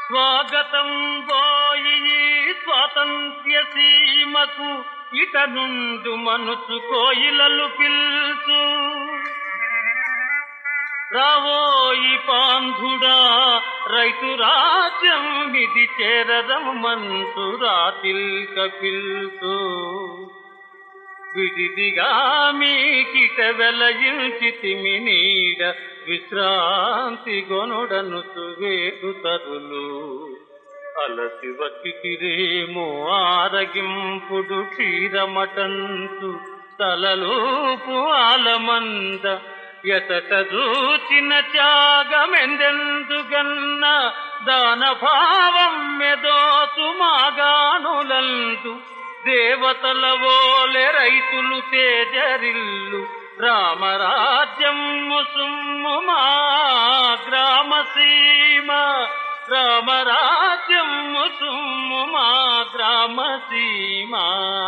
స్వాగతం పోయి ఈ స్వాతంత్ర్య సీమకు ఇట నుండు మనుచు కోయిలలు పిల్చు రావోయి పాంధుడా రైతు రాజ్యం ఇది చేరదమంతు రాతిల్క పిల్తు విడిదిగా మీకిట వెలయించితిమి నీడ విశ్రాంతి గొనుడను వేడు తరులు అలసి వచ్చిరేమో ఆరగింపుడు క్షీరమటంతు తలలోపు ఆలమంద ఎతట చూచిన త్యాగమెందెందుగన్న దాన భావం మెదోసు మాగానులందు దేవతల ఓలె రైతులు తేజరిల్లు రామరాజ్యం సుమ్ము మా గ్రామ సీమ రామరాజ్యం సుమ్ము మా గ్రామ సీమ